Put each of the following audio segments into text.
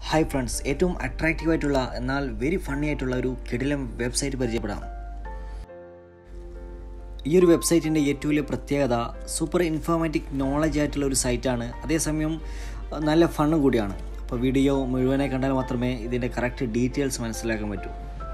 hi friends ഏറ്റവും attractive ആയിട്ടുള്ള എന്നാൽ വെരി ഫണ്ണി ആയിട്ടുള്ള ഒരു കിടിലം വെബ്സൈറ്റ് പരിചയപ്പെടാം ഈ ഒരു വെബ്സൈറ്റിൻ്റെ ഏറ്റവും വലിയ പ്രത്യേകത സൂപ്പർ ഇൻഫോർമാറ്റിക് നോളജ് ആയിട്ടുള്ള ഒരു സൈറ്റാണ് അതേസമയം അഹ് നല്ല ഫണ്ണ് കൂടിയാണ് അപ്പോൾ വീഡിയോ മുഴുവനായി കണ്ടാൽ മാത്രമേ ഇതിൻ്റെ കറക്റ്റ് ഡീറ്റെയിൽസ് മനസ്സിലാക്കാൻ പറ്റൂ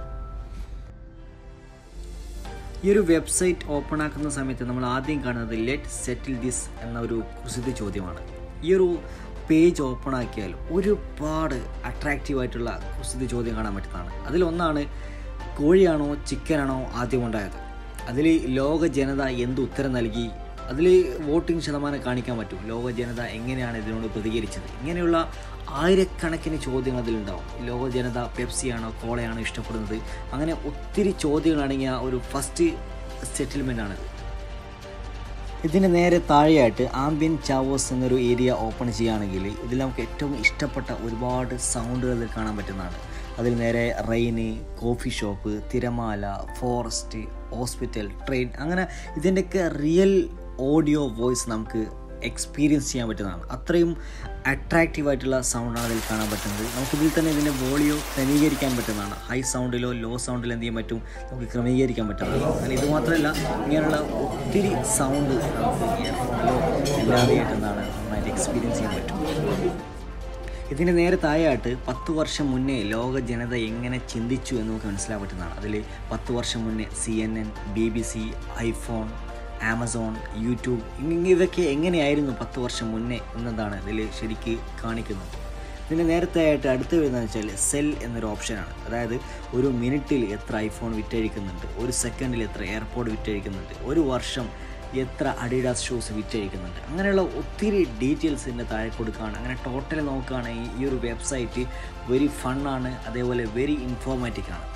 ഈ ഒരു വെബ്സൈറ്റ് ഓപ്പൺ ആക്കുന്ന സമയത്ത് നമ്മൾ ആദ്യം കാണുന്നത് ലെറ്റ് സെറ്റിൽ ദിസ് എന്ന ഒരു കുസിത ചോദ്യമാണ് ഈ ഒരു പേജ് ഓപ്പൺ ആക്കിയാൽ ഒരുപാട് അട്രാക്റ്റീവ് ആയിട്ടുള്ള കുസിത ചോദ്യം കാണാൻ പറ്റുന്നതാണ് അതിലൊന്നാണ് കോഴിയാണോ ചിക്കനാണോ ആദ്യം ഉണ്ടായത് അതിൽ ലോക ജനത എന്ത് ഉത്തരം നൽകി അതിൽ വോട്ടിംഗ് ശതമാനം കാണിക്കാൻ പറ്റും ലോക ജനത എങ്ങനെയാണ് ഇതിനോട് പ്രതികരിച്ചത് ഇങ്ങനെയുള്ള ആയിരക്കണക്കിന് ചോദ്യങ്ങൾ അതിലുണ്ടാവും ലോക ജനത പെപ്സിയാണോ കോളയാണോ ഇഷ്ടപ്പെടുന്നത് അങ്ങനെ ഒത്തിരി ചോദ്യങ്ങളടങ്ങിയ ഒരു ഫസ്റ്റ് സെറ്റിൽമെൻ്റ് ആണിത് ഇതിന് നേരെ താഴെയായിട്ട് ആംബിയൻ ചാവോസ് എന്നൊരു ഏരിയ ഓപ്പൺ ചെയ്യുകയാണെങ്കിൽ ഇതിൽ നമുക്ക് ഏറ്റവും ഇഷ്ടപ്പെട്ട ഒരുപാട് സൗണ്ടുകൾ ഇതിൽ കാണാൻ പറ്റുന്നതാണ് അതിൽ നേരെ റെയിന് കോഫി ഷോപ്പ് തിരമാല ഫോറസ്റ്റ് ഹോസ്പിറ്റൽ ട്രെയിൻ അങ്ങനെ ഇതിൻ്റെയൊക്കെ റിയൽ ഓഡിയോ വോയിസ് നമുക്ക് എക്സ്പീരിയൻസ് ചെയ്യാൻ പറ്റുന്നതാണ് അത്രയും അട്രാക്റ്റീവ് ആയിട്ടുള്ള സൗണ്ടാണ് അതിൽ കാണാൻ പറ്റുന്നത് നമുക്കിതിൽ തന്നെ ഇതിൻ്റെ വോളിയോ ക്രമീകരിക്കാൻ പറ്റുന്നതാണ് ഹൈ സൗണ്ടിലോ ലോ സൗണ്ടിലോ എന്ത് ചെയ്യാൻ പറ്റും നമുക്ക് ക്രമീകരിക്കാൻ പറ്റുന്നതാണ് കാരണം ഇത് മാത്രമല്ല ഇങ്ങനെയുള്ള ഒത്തിരി സൗണ്ട് നമുക്ക് ഇയർഫോണിലോ ഇല്ലാതെ ആയിട്ടെന്നാണ് നന്നായിട്ട് എക്സ്പീരിയൻസ് ചെയ്യാൻ പറ്റും ഇതിൻ്റെ നേരെ താഴെയായിട്ട് പത്ത് വർഷം മുന്നേ ലോക ജനത എങ്ങനെ ചിന്തിച്ചു എന്ന് നമുക്ക് മനസ്സിലാൻ പറ്റുന്നതാണ് അതിൽ പത്ത് വർഷം മുന്നേ C N N B B C iPhone Amazon YouTube ഇങ്ങ- ഇതൊക്കെ എങ്ങനെയായിരുന്നു പത്ത് വർഷം മുന്നേ എന്നതാണ് ഇതിൽ ശരിക്ക് കാണിക്കുന്നത് ഇതിന് നേരത്തെ ആയിട്ട് അടുത്ത് വരുന്നതെന്ന് വെച്ചാൽ സെൽ എന്നൊരു ഓപ്ഷനാണ് അതായത് ഒരു മിനിറ്റിൽ എത്ര ഐഫോൺ വിറ്റഴിക്കുന്നുണ്ട് ഒരു സെക്കൻഡിൽ എത്ര എയർപോർട്ട് വിറ്റഴിക്കുന്നുണ്ട് ഒരു വർഷം എത്ര അഡിഡാസ് ഷൂസ് വിറ്റഴിക്കുന്നുണ്ട് അങ്ങനെയുള്ള ഒത്തിരി ഡീറ്റെയിൽസ് ഇതിൻ്റെ താഴെ കൊടുക്കുകയാണ് അങ്ങനെ ടോട്ടൽ നോക്കുകയാണെങ്കിൽ ഈ ഒരു വെബ്സൈറ്റ് വെരി ഫണ്ണാണ് അതേപോലെ വെരി ഇൻഫോർമാറ്റിക് ആണ്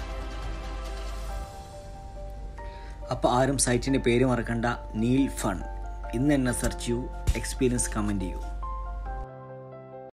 അപ്പോൾ ആരും സൈറ്റിൻ്റെ പേര് മറക്കണ്ട നീൽ ഫൺ ഇന്ന് എന്നെ സെർച്ച് ചെയ്യൂ എക്സ്പീരിയൻസ് കമൻറ്റ് ചെയ്യൂ